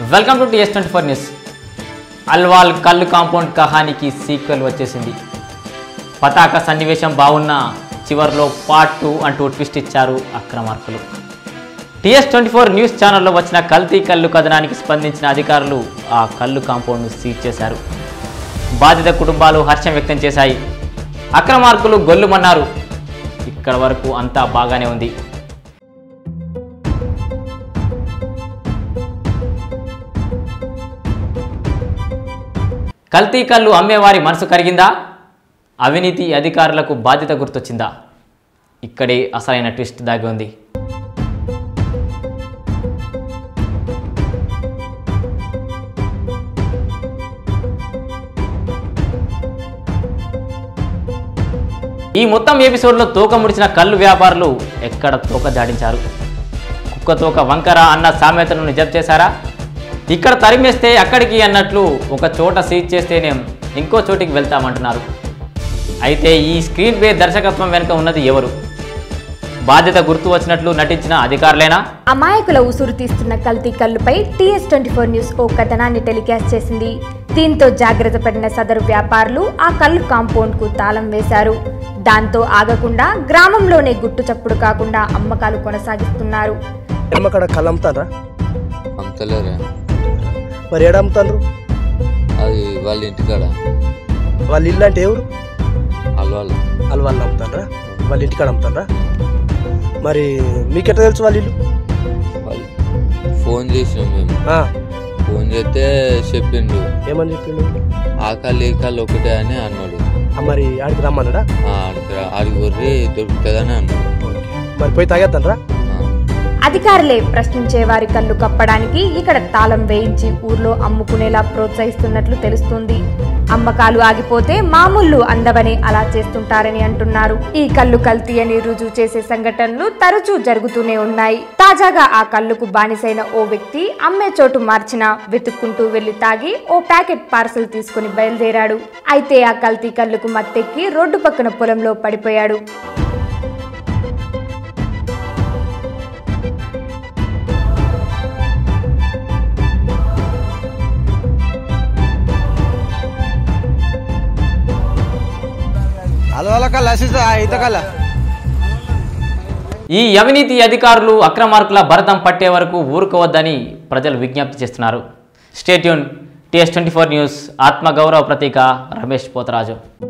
welcome to TS twenty four news Alwal కల్లు compound కహానికి sequel వచ్చేసింది పతాక సన్నివేశం బాగున్న చివర్లో పార్ట్ టూ అంటూ ట్విస్ట్ ఇచ్చారు అక్రమార్కులు టీఎస్ ట్వంటీ ఫోర్ న్యూస్ ఛానల్లో వచ్చిన కల్తీ కల్లు కథనానికి స్పందించిన అధికారులు ఆ కల్లు కాంపౌండ్ను సీజ్ చేశారు బాధిత కుటుంబాలు హర్షం వ్యక్తం చేశాయి అక్రమార్కులు గొల్లుమన్నారు ఇక్కడ వరకు అంతా బాగానే ఉంది కల్తీ కళ్ళు అమ్మేవారి మనసు కరిగిందా అవినీతి అధికారులకు బాధ్యత గుర్తొచ్చిందా ఇక్కడే అసలైన ట్విస్ట్ దాగి ఉంది ఈ మొత్తం ఎపిసోడ్లో తోక ముడిచిన కళ్ళు వ్యాపారులు ఎక్కడ తోక జాడించారు కుక్క తోక వంకర అన్న సామెతను నిజం చేశారా ఇక్కడ తరిమేస్తే అక్కడికి అన్నట్లు ఒక చోట సీజ్ చేస్తేనే ఇంకో చోటికి వెళ్తామంటున్నారు అయితే ఈ స్క్రీన్ ప్లే దర్శకత్వం వెనుక ఉన్నది ఎవరు బాధ్యత గుర్తు వచ్చినట్లు నటించిన అధికారులేనా అమాయకుల ఉసురు తీస్తున్న కల్తీ కల్లుపై టీఎస్ ట్వంటీ ఫోర్ న్యూస్ ఓ కథనాన్ని టెలికాస్ట్ చేసింది దీంతో జాగ్రత్త పడిన సదరు వ్యాపారులు ఆ కల్లు కాంపౌండ్ కు తాళం వేశారు దాంతో ఆగకుండా గ్రామంలోనే గుట్టు చప్పుడు కాకుండా అమ్మకాలు కొనసాగిస్తున్నారు అక్కడ కళ్ళు అమ్ముతారా అమ్ముతలేరే మరి ఏడ అమ్ముతారు అది వాళ్ళ ఇంటికాడ వాళ్ళ ఇల్లు అంటే ఎవరు అలవాళ్ళు వాళ్ళు వాళ్ళు అమ్ముతారా వాళ్ళ ఇంటికాడ అమ్ముతారా మరి మీకెట్లా తెలుసు వాళ్ళ ఇల్లు వాళ్ళు ఫోన్ చేసినాం మేము ఆ, ఫోన్ చేస్తే చెప్పిండు ఏమని చెప్పిండు ఆ కాళ్ళు ఈ కాళ్ళు ఒకటే అని అన్నాడు ఆ, మరి ఆడికి రమ్మన్నాడా ఆ, ఆడికి రా- ఆడికి కొర్రి దొరుకుతుందని అన్నాడు మరి పోయి తాగేద్దానరా ఆ, అధికారులే ప్రశ్నించే వారి కళ్ళు కప్పడానికి ఇక్కడ తాళం వేయించి ఊర్లో అమ్ముకునేలా ప్రోత్సహిస్తున్నట్లు తెలుస్తుంది అమ్మకాలు ఆగిపోతే మామూళ్ళు అందవని అలా చేస్తుంటారని అంటున్నారు ఈ కళ్ళు కల్తీ అని రుజువు చేసే సంఘటనలు తరచూ జరుగుతూనే ఉన్నాయి తాజాగా ఆ కళ్ళుకు బానిసైన ఓ వ్యక్తి అమ్మే చోటు మార్చినా వెతుక్కుంటూ వెళ్లి తాగి ఓ ప్యాకెట్ పార్సల్ తీసుకుని బయలుదేరాడు అయితే ఆ కల్తీ కళ్ళుకు మత్తెక్కి రోడ్డు పక్కన పొలంలో పడిపోయాడు ఈ అవినీతి అధికారులు అక్రమార్కుల భరతం పట్టే వరకు ఊరుకోవద్దని ప్రజలు విజ్ఞప్తి చేస్తున్నారు stay tuned TS twenty four news ఆత్మగౌరవ ప్రతీక రమేష్ పోతరాజు